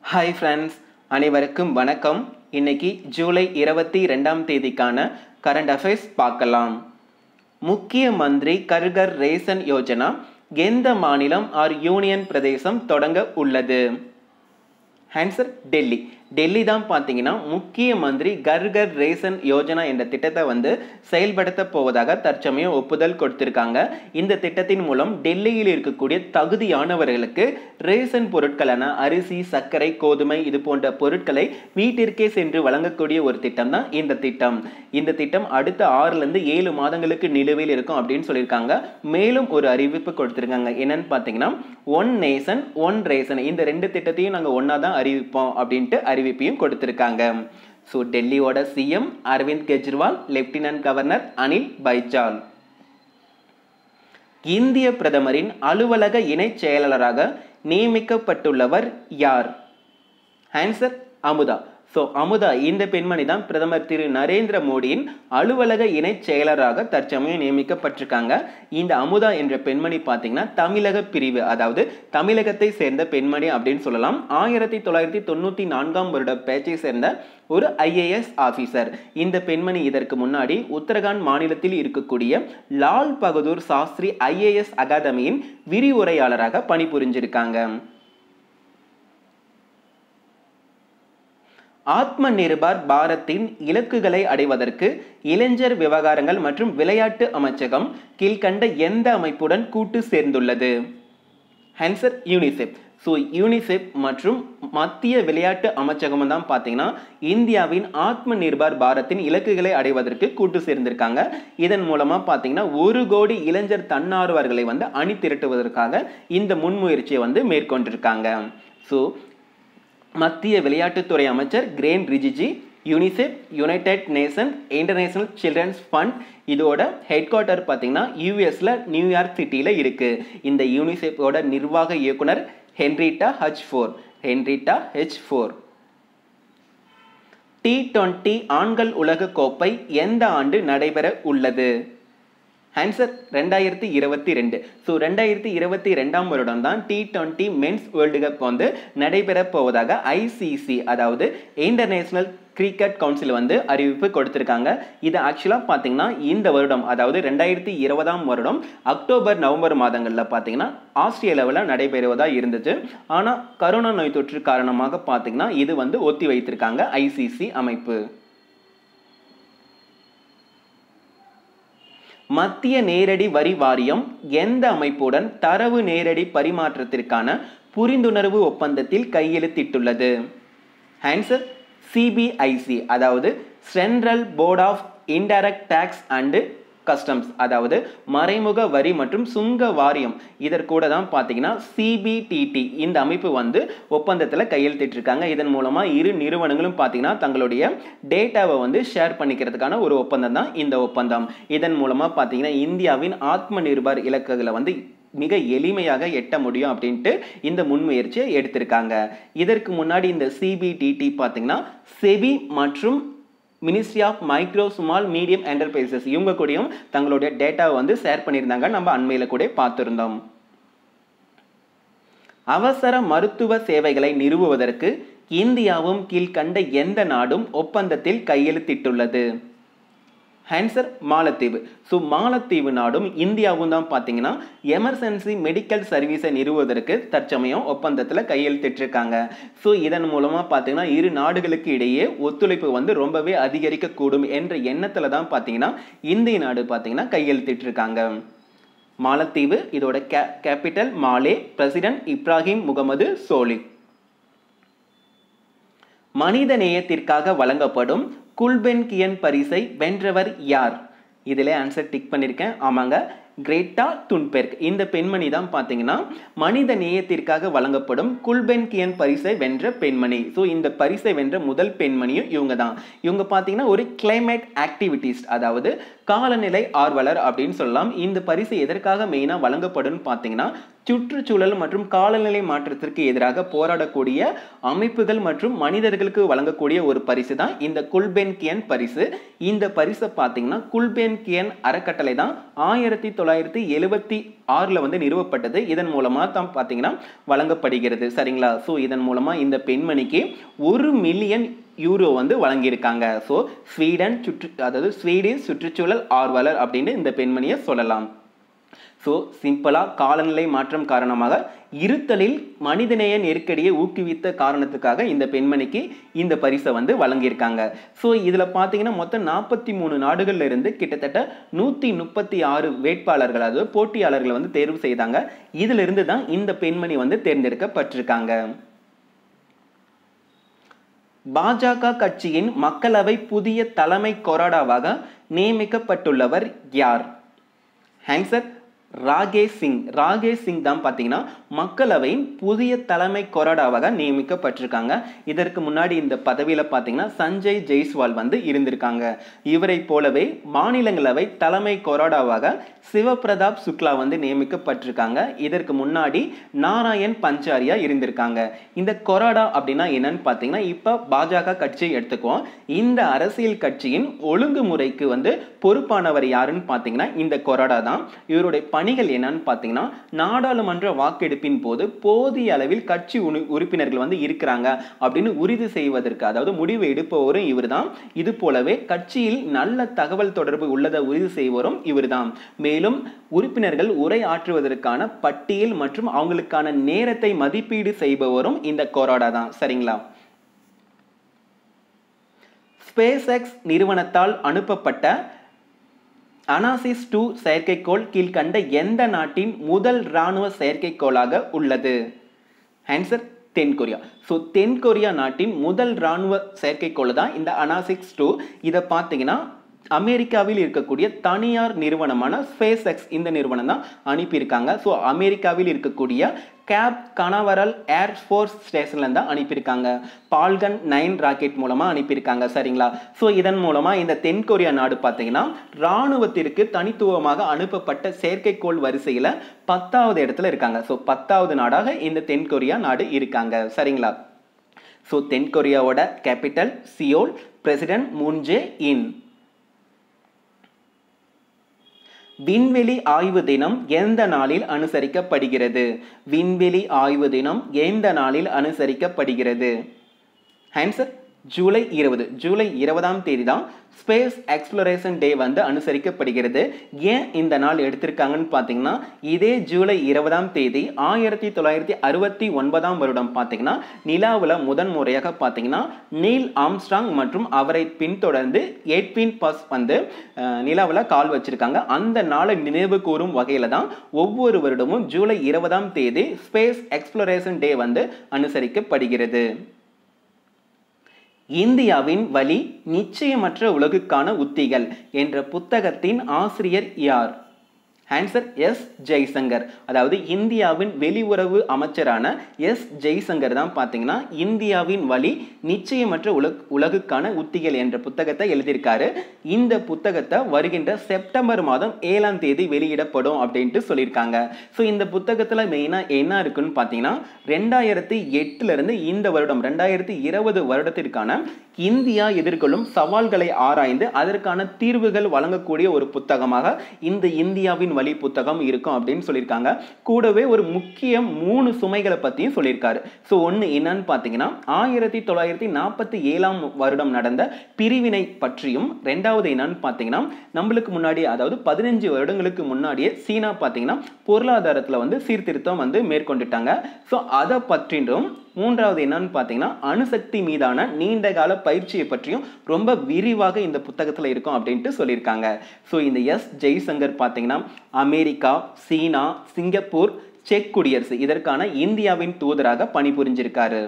hi friends அனைவருக்கும் வணக்கம் இன்னைக்கு ஜூலை இருபத்தி ரெண்டாம் தேதிக்கான கரண்ட் அஃபேர்ஸ் பார்க்கலாம் முக்கிய மந்திரி கர்கர் ரேசன் யோஜனா எந்த மாநிலம் ஆர் யூனியன் பிரதேசம் தொடங்க உள்ளது ஆன்சர் டெல்லி டெல்லி தான் பார்த்தீங்கன்னா முக்கிய மந்திரி கர்கர் ரேசன் யோஜனா என்ற திட்டத்தை வந்து செயல்படுத்த போவதாக தற்சமயம் ஒப்புதல் கொடுத்திருக்காங்க இந்த திட்டத்தின் மூலம் டெல்லியில் இருக்கக்கூடிய தகுதியானவர்களுக்கு ரேசன் பொருட்களான அரிசி சர்க்கரை கோதுமை இது போன்ற பொருட்களை வீட்டிற்கே சென்று வழங்கக்கூடிய ஒரு திட்டம் தான் இந்த திட்டம் இந்த திட்டம் அடுத்த ஆறுல இருந்து ஏழு மாதங்களுக்கு நிலுவையில் இருக்கும் அப்படின்னு சொல்லியிருக்காங்க மேலும் ஒரு அறிவிப்பு கொடுத்திருக்காங்க என்னன்னு பார்த்தீங்கன்னா ஒன் நேசன் ஒன் ரேசன் இந்த ரெண்டு திட்டத்தையும் நாங்கள் ஒன்றா தான் அறிவிப்போம் அப்படின்ட்டு அறிவிப்பையும் கொடுத்திருக்காங்க ஸோ டெல்லியோட CM Arvind Kejriwal lieutenant governor Anil Baijal இந்திய பிரதமரின் அலுவலக இணைச் செயலாளராக நியமிக்கப்பட்டுள்ளவர் யார் ஆன்சர் அமுதா ஸோ அமுதா இந்த பெண்மணி தான் பிரதமர் திரு நரேந்திர மோடியின் அலுவலக இணைச் செயலராக தற்சமயம் நியமிக்கப்பட்டிருக்காங்க இந்த அமுதா என்ற பெண்மணி பார்த்தீங்கன்னா தமிழக பிரிவு அதாவது தமிழகத்தை சேர்ந்த பெண்மணி அப்படின்னு சொல்லலாம் ஆயிரத்தி தொள்ளாயிரத்தி தொண்ணூற்றி நான்காம் வருட பேச்சை சேர்ந்த ஒரு ஐஏஎஸ் ஆஃபீஸர் இந்த பெண்மணி இதற்கு முன்னாடி உத்தரகாண்ட் மாநிலத்தில் இருக்கக்கூடிய லால் பகதூர் சாஸ்திரி ஐஏஎஸ் அகாதமியின் விரிவுரையாளராக பணிபுரிஞ்சிருக்காங்க ஆத்ம நிர்பார் பாரத்தின் இலக்குகளை அடைவதற்கு இளைஞர் விவகாரங்கள் மற்றும் விளையாட்டு அமைச்சகம் கீழ்கண்ட எந்த அமைப்புடன் கூட்டு சேர்ந்துள்ளது ஆன்சர் யூனிசெப் ஸோ யூனிசெப் மற்றும் மத்திய விளையாட்டு அமைச்சகம் தான் பார்த்தீங்கன்னா இந்தியாவின் ஆத்ம நிர்பார் பாரத்தின் இலக்குகளை அடைவதற்கு கூட்டு சேர்ந்திருக்காங்க இதன் மூலமாக பார்த்தீங்கன்னா ஒரு கோடி இளைஞர் தன்னார்வர்களை வந்து அணி திரட்டுவதற்காக இந்த முன்முயற்சியை வந்து மேற்கொண்டிருக்காங்க ஸோ மத்திய விளையாட்டுத்துறை அமைச்சர் Kiren Rijiju UNICEF united nation international children's fund இதோட ஹெட் குவார்ட்டர் பார்த்தீங்கன்னா யூஎஸில் நியூயார்க் சிட்டியில் இருக்குது இந்த யூனிசெஃபோட நிர்வாக இயக்குனர் Henrietta H Fore Henrietta H Fore T twenty ஆண்கள் உலக கோப்பை எந்த ஆண்டு நடைபெற உள்ளது ஆன்சர் ரெண்டாயிரத்தி இருபத்தி ரெண்டு ஸோ ரெண்டாயிரத்தி இருபத்தி ரெண்டாம் வருடம் தான் T twenty men's world cup வந்து நடைபெற போவதாக ஐசிசி அதாவது இன்டர்நேஷனல் கிரிக்கெட் கவுன்சில் வந்து அறிவிப்பு கொடுத்துருக்காங்க இது ஆக்சுவலாக பார்த்தீங்கன்னா இந்த வருடம் அதாவது ரெண்டாயிரத்தி இருபதாம் வருடம் அக்டோபர் நவம்பர் மாதங்களில் பார்த்தீங்கன்னா ஆஸ்திரேலியாவில் நடைபெறுவதாக இருந்துச்சு ஆனால் கரோனா நோய் தொற்று காரணமாக பார்த்தீங்கன்னா இது வந்து ஒத்தி வைத்திருக்காங்க ஐசிசி அமைப்பு மத்திய நேரடி வரி வாரியம் எந்த அமைப்புடன் தரவு நேரடி பரிமாற்றத்திற்கான புரிந்துணர்வு ஒப்பந்தத்தில் கையெழுத்திட்டுள்ளது ஆன்சர் சிபிஐசி அதாவது central board of indirect tax and customs அதாவது மறைமுக வரி மற்றும் சுங்க வாரியம் இதற்கூட தான் பார்த்தீங்கன்னா சிபிடிடி இந்த அமைப்பு வந்து ஒப்பந்தத்தில் கையெழுத்திட்டிருக்காங்க இதன் மூலமாக இரு நிறுவனங்களும் பார்த்தீங்கன்னா தங்களுடைய டேட்டாவை வந்து ஷேர் பண்ணிக்கிறதுக்கான ஒரு ஒப்பந்தம் தான் இந்த ஒப்பந்தம் இதன் மூலமாக பார்த்தீங்கன்னா இந்தியாவின் ஆத்ம நிர்பார் இலக்குகளை வந்து மிக எளிமையாக எட்ட முடியும் அப்படின்ட்டு இந்த முன்முயற்சியை எடுத்திருக்காங்க இதற்கு முன்னாடி இந்த சிபிடிடி பார்த்தீங்கன்னா செபி மற்றும் ministry of micro small medium enterprises இவங்க கூடயும் தங்களுடைய டேட்டாவை வந்து ஷேர் பண்ணியிருந்தாங்க நம்ம அண்மையில் கூட பார்த்துருந்தோம் அவசர மருத்துவ சேவைகளை நிறுவுவதற்கு இந்தியாவும் கீழ்கண்ட எந்த நாடும் ஒப்பந்தத்தில் கையெழுத்திட்டுள்ளது ஆன்சர் மாலத்தீவு ஸோ மாலத்தீவு நாடும் இந்தியாவும் தான் பார்த்தீங்கன்னா எமர்ஜென்சி மெடிக்கல் சர்வீஸை நிறுவுவதற்கு தற்சமயம் ஒப்பந்தத்தில் கையெழுத்திட்டிருக்காங்க ஸோ இதன் மூலமாக பார்த்தீங்கன்னா இரு நாடுகளுக்கு இடையே ஒத்துழைப்பு வந்து ரொம்பவே அதிகரிக்கக்கூடும் என்ற எண்ணத்தில் தான் பார்த்தீங்கன்னா இந்திய நாடு பார்த்தீங்கன்னா கையெழுத்திட்டிருக்காங்க மாலத்தீவு இதோட கே கேபிட்டல் மாலே பிரசிடென்ட் இப்ராஹிம் முகமது சோலிக் மனித நேயத்திற்காக வழங்கப்படும் குல்பென்கியன் பரிசை வென்றவர் யார் இதில் ஆன்சர் டிக் பண்ணியிருக்கேன் ஆமாங்க கிரேட்டா துன்பெர்க் இந்த பெண்மணி தான் பார்த்தீங்கன்னா மனித நேயத்திற்காக வழங்கப்படும் குல்பென்கியன் பரிசை வென்ற பெண்மணி ஸோ இந்த பரிசை வென்ற முதல் பெண்மணியும் இவங்க தான் இவங்க பார்த்தீங்கன்னா ஒரு கிளைமேட் ஆக்டிவிட்டிஸ்ட் அதாவது காலநிலை ஆர்வலர் அப்படின்னு சொல்லலாம் இந்த பரிசு எதற்காக மெயினாக வழங்கப்படும் பார்த்தீங்கன்னா சுற்றுச்சூழல் மற்றும் காலநிலை மாற்றத்திற்கு எதிராக போராடக்கூடிய அமைப்புகள் மற்றும் மனிதர்களுக்கு வழங்கக்கூடிய ஒரு பரிசு தான் இந்த குல்பென்கியன் பரிசு இந்த பரிசை பார்த்தீங்கன்னா குல்பென்கியன் அறக்கட்டளை தான் ஆயிரத்தி தொள்ளாயிரத்தி எழுபத்தி ஆறில் வந்து நிறுவப்பட்டது இதன் மூலமாக தான் பார்த்தீங்கன்னா வழங்கப்படுகிறது சரிங்களா ஸோ இதன் மூலமாக இந்த பெண்மணிக்கு ஒரு மில்லியன் யூரோ வந்து வழங்கியிருக்காங்க ஸோ ஸ்வீடன் சுற்று அதாவது ஸ்வீடிஷ் சுற்றுச்சூழல் ஆர்வலர் அப்படின்னு இந்த பெண்மணியை சொல்லலாம் ஸோ சிம்பிளாக காலநிலை மாற்றம் காரணமாக இருத்தலில் மனிதநேய நெருக்கடியை ஊக்குவித்த காரணத்துக்காக இந்த பெண்மணிக்கு இந்த பரிசை வந்து வழங்கியிருக்காங்க ஸோ இதில் பார்த்தீங்கன்னா மொத்தம் நாற்பத்தி மூணு நாடுகள்ல இருந்து கிட்டத்தட்ட நூற்றி முப்பத்தி ஆறு வேட்பாளர்கள் அதாவது போட்டியாளர்களை வந்து தேர்வு செய்தாங்க இதிலிருந்து தான் இந்த பெண்மணி வந்து தேர்ந்தெடுக்கப்பட்டிருக்காங்க பாஜக கட்சியின் மக்களவை புதிய தலைமை கொறடாவாக நியமிக்கப்பட்டுள்ளவர் யார் ஆன்சர் ராகேஷ் சிங் ராகேஷ் சிங் தான் பார்த்தீங்கன்னா மக்களவையின் புதிய தலைமை கொறடாவாக நியமிக்கப்பட்டிருக்காங்க இதற்கு முன்னாடி இந்த பதவியில் பார்த்தீங்கன்னா சஞ்சய் ஜெய்ஸ்வால் வந்து இருந்திருக்காங்க இவரை போலவே மாநிலங்களவை தலைமை கொறடாவாக சிவபிரதாப் சுக்லா வந்து நியமிக்கப்பட்டிருக்காங்க இதற்கு முன்னாடி நாராயண் பஞ்சாரியா இருந்திருக்காங்க இந்த கொறடா அப்படின்னா என்னன்னு பார்த்தீங்கன்னா இப்போ பாஜக கட்சியை எடுத்துக்குவோம் இந்த அரசியல் கட்சியின் ஒழுங்குமுறைக்கு வந்து பொறுப்பானவர் யாருன்னு பார்த்தீங்கன்னா இந்த கொறடா தான் இவருடைய பணிகள் என்னன்னு பார்த்தீங்கன்னா நாடாளுமன்ற வாக்கெடுப்பின் போது போதிய அளவில் கட்சி உணு- உறுப்பினர்கள் வந்து இருக்கிறாங்க அப்படின்னு உறுதி செய்வதற்கு அதாவது முடிவு எடுப்பவரும் இவர்தான் இது போலவே கட்சியில் நல்ல தகவல் தொடர்பு உள்ளதை உறுதி செய்வரும் இவர்தான் மேலும் உறுப்பினர்கள் உரை ஆற்றுவதற்கான பட்டியல் மற்றும் அவங்களுக்கான நேரத்தை மதிப்பீடு செய்பவரும் இந்த கொரோடா தான் சரிங்களா ஸ்பேஸ் எக்ஸ் நிறுவனத்தால் அனுப்பப்பட்ட அனாசிஸ் டூ செயற்கைக்கோள் கீழ்கண்ட எந்த நாட்டின் முதல் இராணுவ செயற்கைக்கோளாக உள்ளது ஆன்சர் தென்கொரியா ஸோ தென்கொரியா நாட்டின் முதல் இராணுவ செயற்கைக்கோள் தான் இந்த அனாசிக்ஸ் டூ இதை பார்த்தீங்கன்னா அமெரிக்காவில் இருக்கக்கூடிய தனியார் நிறுவனமான ஸ்பேஸ் எக்ஸ் இந்த நிறுவனம் தான் அனுப்பியிருக்காங்க ஸோ அமெரிக்காவில் இருக்கக்கூடிய கேப் கனவரல் ஏர் ஃபோர்ஸ் ஸ்டேஷன்ல தான் அனுப்பியிருக்காங்க பால்கன் நைன் ராக்கெட் மூலமாக அனுப்பியிருக்காங்க சரிங்களா ஸோ இதன் மூலமாக இந்த தென்கொரியா நாடு பார்த்தீங்கன்னா இராணுவத்திற்கு தனித்துவமாக அனுப்பப்பட்ட செயற்கைக்கோள் வரிசையில் பத்தாவது இடத்துல இருக்காங்க ஸோ பத்தாவது நாடாக இந்த தென்கொரியா நாடு இருக்காங்க சரிங்களா ஸோ தென்கொரியாவோட capital Seoul president Moon Jae-in விண்வெளி ஆய்வு தினம் எந்த நாளில் அனுசரிக்கப்படுகிறது விண்வெளி ஆய்வு தினம் எந்த நாளில் அனுசரிக்கப்படுகிறது ஆன்சர் ஜூலை இருபது ஜூலை இருபதாம் தேதி தான் ஸ்பேஸ் எக்ஸ்ப்ளோரேஷன் டே வந்து அனுசரிக்கப்படுகிறது ஏன் இந்த நாள் எடுத்திருக்காங்கன்னு பார்த்தீங்கன்னா இதே ஜூலை இருபதாம் தேதி ஆயிரத்தி தொள்ளாயிரத்தி அறுபத்தி ஒன்பதாம் வருடம் பார்த்தீங்கன்னா நிலாவில் முதன் முறையாக பார்த்தீங்கன்னா நீல் ஆம்ஸ்ட்ராங் மற்றும் அவரை பின்தொடர்ந்து எட்வின் பஸ் வந்து அஹ், நிலாவில் கால் வச்சிருக்காங்க அந்த நாளை நினைவு கூறும் வகையில் தான் ஒவ்வொரு வருடமும் ஜூலை இருபதாம் தேதி ஸ்பேஸ் எக்ஸ்ப்ளோரேஷன் டே வந்து அனுசரிக்கப்படுகிறது இந்தியாவின் வழி நிச்சயமற்ற உலகுக்கான உத்திகள் என்ற புத்தகத்தின் ஆசிரியர் யார் ஆன்சர் எஸ் ஜெய்சங்கர் அதாவது இந்தியாவின் வெளியுறவு அமைச்சரான எஸ் ஜெய்சங்கர் தான் பார்த்தீங்கன்னா இந்தியாவின் வழி நிச்சயமற்ற உலக உலகுக்கான உத்திகள் என்ற புத்தகத்தை எழுதியிருக்காரு இந்த புத்தகத்தை வருகின்ற செப்டம்பர் மாதம் ஏழாம் தேதி வெளியிடப்படும் அப்படின்ட்டு சொல்லியிருக்காங்க ஸோ இந்த புத்தகத்தில் மெயினாக என்ன இருக்குன்னு பார்த்தீங்கன்னா ரெண்டாயிரத்தி எட்டுலேருந்து இந்த வருடம் ரெண்டாயிரத்தி இருபது வருடத்திற்கான இந்தியா எதிர்கொள்ளும் சவால்களை ஆராய்ந்து அதற்கான தீர்வுகள் வழங்கக்கூடிய ஒரு புத்தகமாக இந்த இந்தியாவின் வழி புத்தகம் இருக்கும் அப்படின்னு சொல்லியிருக்காங்க கூடவே ஒரு முக்கிய மூணு சுமைகளை பற்றியும் சொல்லியிருக்காரு ஸோ ஒன்று என்னன்னு பார்த்தீங்கன்னா ஆயிரத்தி தொள்ளாயிரத்தி நாற்பத்தி ஏழாம் வருடம் நடந்த பிரிவினை பற்றியும் ரெண்டாவது என்னன்னு பார்த்தீங்கன்னா நம்மளுக்கு முன்னாடி அதாவது பதினஞ்சு வருடங்களுக்கு முன்னாடியே சீனா பார்த்தீங்கன்னா பொருளாதாரத்தில் வந்து சீர்திருத்தம் வந்து மேற்கொண்டுட்டாங்க ஸோ அதை பற்றியும் மூன்றாவது என்னன்னு பார்த்தீங்கன்னா அணுசக்தி மீதான நீண்ட கால பயிற்சியை பற்றியும் ரொம்ப விரிவாக இந்த புத்தகத்தில் இருக்கும் அப்படின்ட்டு சொல்லியிருக்காங்க ஸோ இந்த எஸ் ஜெய்சங்கர் பார்த்தீங்கன்னா அமெரிக்கா சீனா சிங்கப்பூர் செக் குடியரசு இதற்கான இந்தியாவின் தூதராக பணிபுரிஞ்சிருக்காரு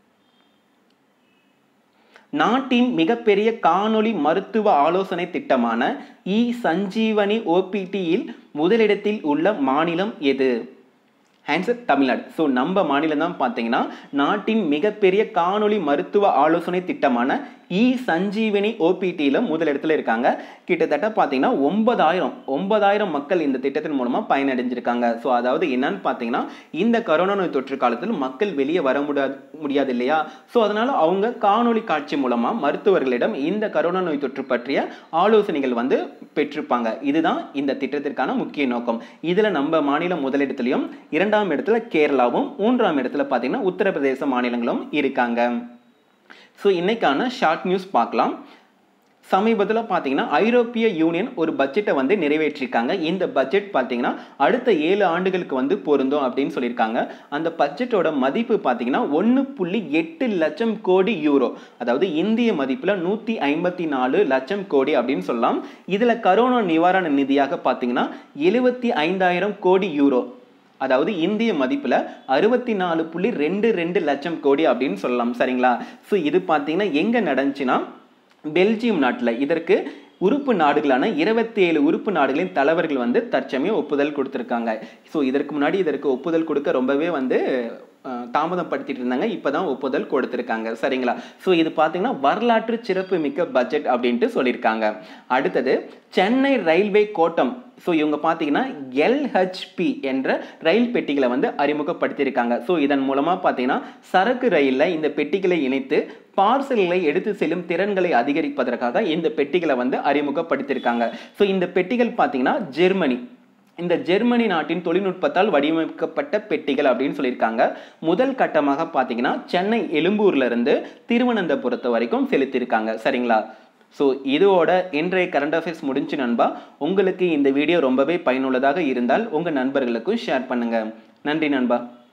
நாட்டின் மிகப்பெரிய காணொளி மருத்துவ ஆலோசனை திட்டமான இ சஞ்சீவனி ஓபிடியில் முதலிடத்தில் உள்ள மாநிலம் எது ஆன்சர் தமிழ்நாடு ஸோ நம்ம மாநிலம் தான் பார்த்தீங்கன்னா நாட்டின் மிகப்பெரிய காணொளி மருத்துவ ஆலோசனை திட்டமான இ சஞ்சீவனி ஓபிடியில் முதலிடத்தில் இருக்காங்க கிட்டத்தட்ட பார்த்தீங்கன்னா ஒன்பதாயிரம் ஒன்பதாயிரம் மக்கள் இந்த திட்டத்தின் மூலமாக பயனடைஞ்சிருக்காங்க ஸோ அதாவது என்னன்னு பார்த்தீங்கன்னா இந்த கரோனா நோய் தொற்று காலத்தில் மக்கள் வெளியே வர முடியாது முடியாது இல்லையா ஸோ அதனால அவங்க காணொளி காட்சி மூலமாக மருத்துவர்களிடம் இந்த கரோனா நோய் தொற்று பற்றிய ஆலோசனைகள் வந்து பெற்றிருப்பாங்க இதுதான் இந்த திட்டத்திற்கான முக்கிய நோக்கம் இதில் நம்ம மாநிலம் முதலிடத்துலையும் இரண்டாம் இடத்துல கேரளாவும் மூன்றாம் இடத்துல பார்த்தீங்கன்னா உத்தரப்பிரதேச மாநிலங்களும் இருக்காங்க ஸோ இன்னைக்கான ஷார்ட் நியூஸ் பார்க்கலாம் சமீபத்தில் பார்த்தீங்கன்னா ஐரோப்பிய யூனியன் ஒரு பட்ஜெட்டை வந்து நிறைவேற்றிருக்காங்க இந்த பட்ஜெட் பார்த்தீங்கன்னா அடுத்த ஏழு ஆண்டுகளுக்கு வந்து பொருந்தும் அப்படின்னு சொல்லியிருக்காங்க அந்த பட்ஜெட்டோட மதிப்பு பார்த்தீங்கன்னா ஒன்று புள்ளி எட்டு லட்சம் கோடி யூரோ அதாவது இந்திய மதிப்பில் நூற்றி ஐம்பத்தி நாலு லட்சம் கோடி அப்படின்னு சொல்லலாம் இதில் கரோனா நிவாரண நிதியாக பார்த்தீங்கன்னா எழுபத்தி ஐந்தாயிரம் கோடி யூரோ அதாவது இந்திய மதிப்பில் அறுபத்தி நாலு புள்ளி ரெண்டு ரெண்டு லட்சம் கோடி அப்படின்னு சொல்லலாம் சரிங்களா ஸோ இது பார்த்தீங்கன்னா எங்கே நடந்துச்சுன்னா பெல்ஜியம் நாட்டில் இதற்கு உறுப்பு நாடுகளான இருபத்தி ஏழு உறுப்பு நாடுகளின் தலைவர்கள் வந்து தற்சமயம் ஒப்புதல் கொடுத்துருக்காங்க ஸோ இதற்கு முன்னாடி இதற்கு ஒப்புதல் கொடுக்க ரொம்பவே வந்து தாமதப்படுத்திட்டு இருந்தாங்க இப்போ தான் ஒப்புதல் கொடுத்துருக்காங்க சரிங்களா ஸோ இது பார்த்தீங்கன்னா வரலாற்று சிறப்பு மிக்க பட்ஜெட் அப்படின்ட்டு சொல்லியிருக்காங்க அடுத்தது சென்னை ரயில்வே கோட்டம் ஸோ இவங்க பார்த்தீங்கன்னா எல்ஹெச்பி என்ற ரயில் பெட்டிகளை வந்து அறிமுகப்படுத்தியிருக்காங்க ஸோ இதன் மூலமாக பார்த்தீங்கன்னா சரக்கு ரயிலில் இந்த பெட்டிகளை இணைத்து பார்சல்களை எடுத்து செல்லும் திறன்களை அதிகரிப்பதற்காக இந்த பெட்டிகளை வந்து அறிமுகப்படுத்தியிருக்காங்க ஸோ இந்த பெட்டிகள் பார்த்தீங்கன்னா ஜெர்மனி இந்த ஜெர்மனி நாட்டின் தொழில்நுட்பத்தால் வடிவமைக்கப்பட்ட பெட்டிகள் அப்படின்னு சொல்லியிருக்காங்க முதல் கட்டமாக பார்த்தீங்கன்னா சென்னை எழும்பூர்ல இருந்து திருவனந்தபுரத்து வரைக்கும் செலுத்தியிருக்காங்க சரிங்களா ஸோ இதோட இன்றைய கரண்ட் அஃபேர்ஸ் முடிஞ்சு நண்பா உங்களுக்கு இந்த வீடியோ ரொம்பவே பயனுள்ளதாக இருந்தால் உங்கள் நண்பர்களுக்கும் ஷேர் பண்ணுங்கள் நன்றி நண்பா